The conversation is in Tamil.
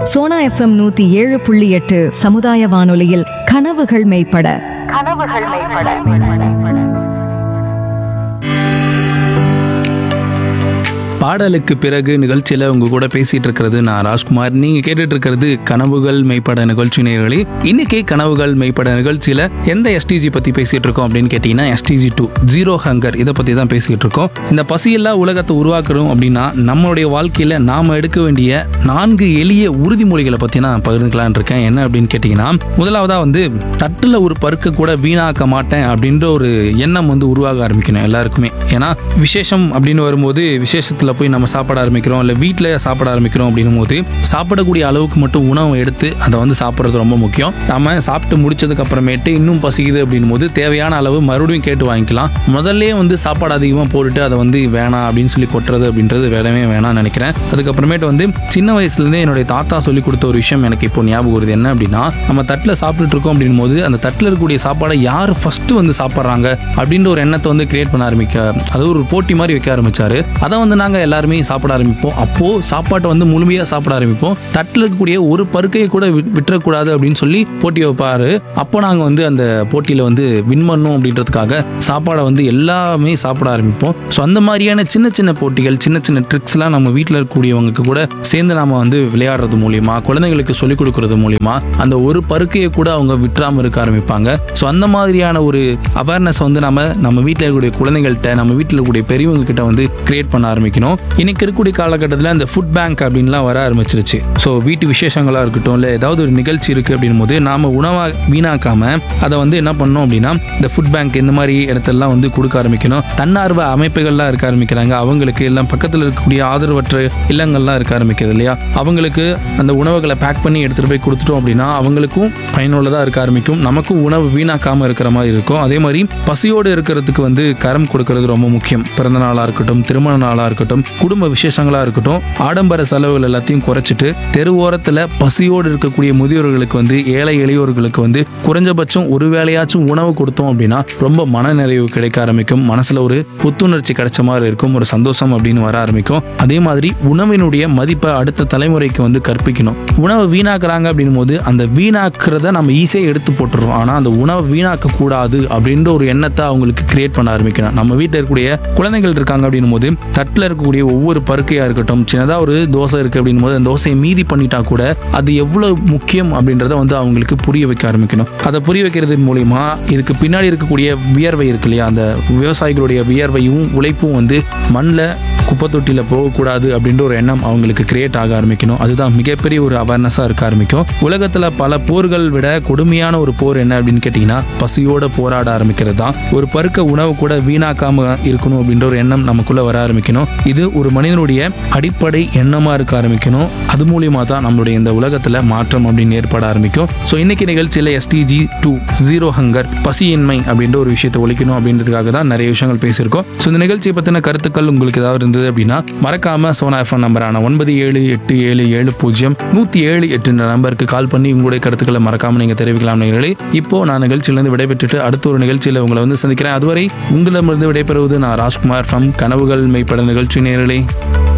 சோனா எஃப்எம் நூத்தி ஏழு புள்ளி எட்டு சமுதாய வானொலியில் கனவுகள் மெய்ப்பட கனவுகள் மேம்பட பாடலுக்கு பிறகு நிகழ்ச்சியில் உங்க கூட பேசிட்டு இருக்கிறது நான் ராஜ்குமார் நீங்க கேட்டுட்டு இருக்கிறது கனவுகள் மெய்ப்பட நிகழ்ச்சி நேர்களே இன்னைக்கு கனவுகள் மெய்ப்பட நிகழ்ச்சியில எந்த எஸ்டிஜி பத்தி பேசிட்டு இருக்கோம் அப்படின்னு கேட்டீங்கன்னா எஸ்டிஜி டூ ஜீரோ ஹங்கர் இதை பத்தி தான் பேசிட்டு இருக்கோம் இந்த பசியில்லா உலகத்தை உருவாக்குறோம் அப்படின்னா நம்மளுடைய வாழ்க்கையில நாம எடுக்க வேண்டிய நான்கு எளிய உறுதிமொழிகளை பத்தி நான் பகிர்ந்துக்கலாம்னு இருக்கேன் என்ன அப்படின்னு கேட்டீங்கன்னா முதலாவதா வந்து தட்டுல ஒரு பருக்க கூட வீணாக்க மாட்டேன் அப்படின்ற ஒரு எண்ணம் வந்து உருவாக ஆரம்பிக்கணும் எல்லாருக்குமே ஏன்னா விசேஷம் அப்படின்னு வரும்போது விசேஷத்துல போய் நம்ம சாப்பிட ஆரம்பிக்கிறோம் இல்லை வீட்டில் சாப்பிட ஆரம்பிக்கிறோம் அப்படின்னும் போது சாப்பிடக்கூடிய அளவுக்கு மட்டும் உணவை எடுத்து அதை வந்து சாப்பிட்றது ரொம்ப முக்கியம் நம்ம சாப்பிட்டு முடிச்சதுக்கு அப்புறமேட்டு இன்னும் பசிக்குது அப்படின்னும் போது தேவையான அளவு மறுபடியும் கேட்டு வாங்கிக்கலாம் முதல்ல வந்து சாப்பாடு அதிகமாக போட்டுட்டு அதை வந்து வேணாம் அப்படின்னு சொல்லி கொட்டுறது அப்படின்றது வேணவே வேணாம்னு நினைக்கிறேன் அதுக்கப்புறமேட்டு வந்து சின்ன வயசுலேருந்தே என்னுடைய தாத்தா சொல்லி கொடுத்த ஒரு விஷயம் எனக்கு இப்போ ஞாபகம் வருது என்ன அப்படின்னா நம்ம தட்டில் சாப்பிட்டுட்டு இருக்கோம் அப்படின்னும் போது அந்த தட்டில் இருக்கக்கூடிய சாப்பாடை யார் ஃபர்ஸ்ட் வந்து சாப்பிட்றாங்க அப்படின்ற ஒரு எண்ணத்தை வந்து கிரியேட் பண்ண ஆரம்பிக்க அது ஒரு போட்டி மாதிரி வைக்க ஆரம்பிச்சாரு அதை வந்து நாங்கள் எல்லாருமே சாப்பிட ஆரம்பிப்போம் அப்போ சாப்பாட்டை வந்து முழுமையாக சாப்பிட ஆரம்பிப்போம் தட்டில் இருக்கக்கூடிய ஒரு பருக்கையை கூட வி- விட்டுறக்கூடாது அப்படின்னு சொல்லி போட்டி வைப்பாரு அப்போ நாங்கள் வந்து அந்த போட்டியில் வந்து வின் பண்ணோம் அப்படின்றதுக்காக சாப்பாடை வந்து எல்லாமே சாப்பிட ஆரம்பிப்போம் ஸோ அந்த மாதிரியான சின்ன சின்ன போட்டிகள் சின்ன சின்ன ட்ரிக்ஸ்லாம் நம்ம வீட்டில் இருக்கக்கூடியவங்க கூட சேர்ந்து நாம வந்து விளையாடுறது மூலியமா குழந்தைங்களுக்கு சொல்லிக் கொடுக்கறது மூலியமா அந்த ஒரு பருக்கையை கூட அவங்க விட்டுறாம இருக்க ஆரம்பிப்பாங்க ஸோ அந்த மாதிரியான ஒரு அவேர்னஸ் வந்து நம்ம நம்ம வீட்டில் இருக்கக்கூடிய குழந்தைகள்கிட்ட நம்ம வீட்டில் இருக்கக்கூடிய பெரியவங்க கிட்ட வந்து கிரியேட் பண்ண ஆரம்பிக்கணும் இன்னைக்கு இருக்கக்கூடிய காலகட்டத்தில் இந்த ஃபுட் பேங்க் அப்படின்லாம் வர ஆரம்பிச்சிருச்சு ஸோ வீட்டு விசேஷங்களா இருக்கட்டும் இல்லை ஏதாவது ஒரு நிகழ்ச்சி இருக்கு அப்படின்னும் போது நாம உணவா வீணாக்காம அதை வந்து என்ன பண்ணோம் அப்படின்னா இந்த ஃபுட் பேங்க் இந்த மாதிரி இடத்தெல்லாம் வந்து கொடுக்க ஆரம்பிக்கணும் தன்னார்வ அமைப்புகள்லாம் இருக்க ஆரம்பிக்கிறாங்க அவங்களுக்கு எல்லாம் பக்கத்தில் இருக்கக்கூடிய ஆதரவற்ற இல்லங்கள்லாம் இருக்க ஆரம்பிக்கிறது இல்லையா அவங்களுக்கு அந்த உணவுகளை பேக் பண்ணி எடுத்துட்டு போய் கொடுத்துட்டோம் அப்படின்னா அவங்களுக்கும் பயனுள்ளதா இருக்க ஆரம்பிக்கும் நமக்கும் உணவு வீணாக்காம இருக்கிற மாதிரி இருக்கும் அதே மாதிரி பசியோடு இருக்கிறதுக்கு வந்து கரம் கொடுக்கறது ரொம்ப முக்கியம் பிறந்த நாளா இருக்கட்டும் திருமண நாளா இருக்கட்டும் குடும்ப விசேஷங்களா இருக்கட்டும் ஆடம்பர செலவுகள் எல்லாத்தையும் குறைச்சிட்டு தெருவோரத்துல பசியோடு இருக்கக்கூடிய முதியோர்களுக்கு வந்து ஏழை எளியோர்களுக்கு வந்து குறைஞ்சபட்சம் ஒரு வேளையாச்சும் உணவு கொடுத்தோம் அப்படின்னா ரொம்ப மனநிறைவு கிடைக்க ஆரம்பிக்கும் மனசுல ஒரு புத்துணர்ச்சி கிடைச்ச மாதிரி இருக்கும் ஒரு சந்தோஷம் அப்படின்னு வர ஆரம்பிக்கும் அதே மாதிரி உணவினுடைய மதிப்பை அடுத்த தலைமுறைக்கு வந்து கற்பிக்கணும் உணவை வீணாக்குறாங்க அப்படின்னும் போது அந்த வீணாக்குறத நம்ம ஈஸியாக எடுத்து போட்டுறோம் ஆனால் அந்த உணவை வீணாக்க கூடாது அப்படின்ற ஒரு எண்ணத்தை அவங்களுக்கு கிரியேட் பண்ண ஆரம்பிக்கணும் நம்ம வீட்டில் இருக்கக்கூடிய குழந்தைகள் இருக்காங்க அப்படின்னும் போது தட்டில் இருக்கக்கூடிய ஒவ்வொரு பருக்கையா இருக்கட்டும் சின்னதாக ஒரு தோசை இருக்கு அப்படின்னும் போது அந்த தோசையை மீதி பண்ணிட்டா கூட அது எவ்வளவு முக்கியம் அப்படின்றத வந்து அவங்களுக்கு புரிய வைக்க ஆரம்பிக்கணும் அதை புரிய வைக்கிறது மூலியமா இதுக்கு பின்னாடி இருக்கக்கூடிய வியர்வை இருக்கு இல்லையா அந்த விவசாயிகளுடைய வியர்வையும் உழைப்பும் வந்து மண்ணில் குப்பை தொட்டியில் போகக்கூடாது அப்படின்ற ஒரு எண்ணம் அவங்களுக்கு கிரியேட் ஆக ஆரம்பிக்கணும் அதுதான் மிகப்பெரிய ஒரு அவேர்னஸாக இருக்க ஆரம்பிக்கும் உலகத்தில் பல போர்கள் விட கொடுமையான ஒரு போர் என்ன அப்படின்னு கேட்டிங்கன்னா பசியோட போராட ஆரம்பிக்கிறது தான் ஒரு பருக்க உணவு கூட வீணாக்காம இருக்கணும் அப்படின்ற ஒரு எண்ணம் நமக்குள்ள வர ஆரம்பிக்கணும் இது ஒரு மனிதனுடைய அடிப்படை எண்ணமா இருக்க ஆரம்பிக்கணும் அது மூலியமா தான் நம்மளுடைய இந்த உலகத்துல மாற்றம் அப்படின்னு ஏற்பட ஆரம்பிக்கும் ஸோ இன்னைக்கு நிகழ்ச்சியில எஸ்டிஜி டூ ஜீரோ ஹங்கர் பசியின்மை அப்படின்ற ஒரு விஷயத்தை ஒழிக்கணும் அப்படின்றதுக்காக தான் நிறைய விஷயங்கள் பேசியிருக்கோம் ஸோ இந்த நிகழ்ச்சியை பத்தின கருத்துக்கள் உங்களுக்கு ஏதாவது இருந்தது அப்படின்னா மறக்காம சோனா எஃப்எம் நம்பரான ஒன்பது ஏழு எட்டு ஏழு ஏழு பூஜ்ஜியம் நூத்தி ஏழு எட்டு நம்பருக்கு கால் பண்ணி உங்களுடைய கருத்துக்களை மறக்காம நீங்க தெரிவிக்கலாம் நேயர்களே இப்போ நான் நிகழ்ச்சியிலிருந்து விடைபெற்றுட்டு அடுத்த ஒரு நிகழ்ச்சியில உங்களை வந்து சந்திக்கிறேன் அதுவரை உங்களிடமிருந்து விடைபெறுவது நான் ராஜ்குமார் ஃப்ரம் கனவுகள் மெய்ப்பட நிகழ்ச்சி நேயர்களே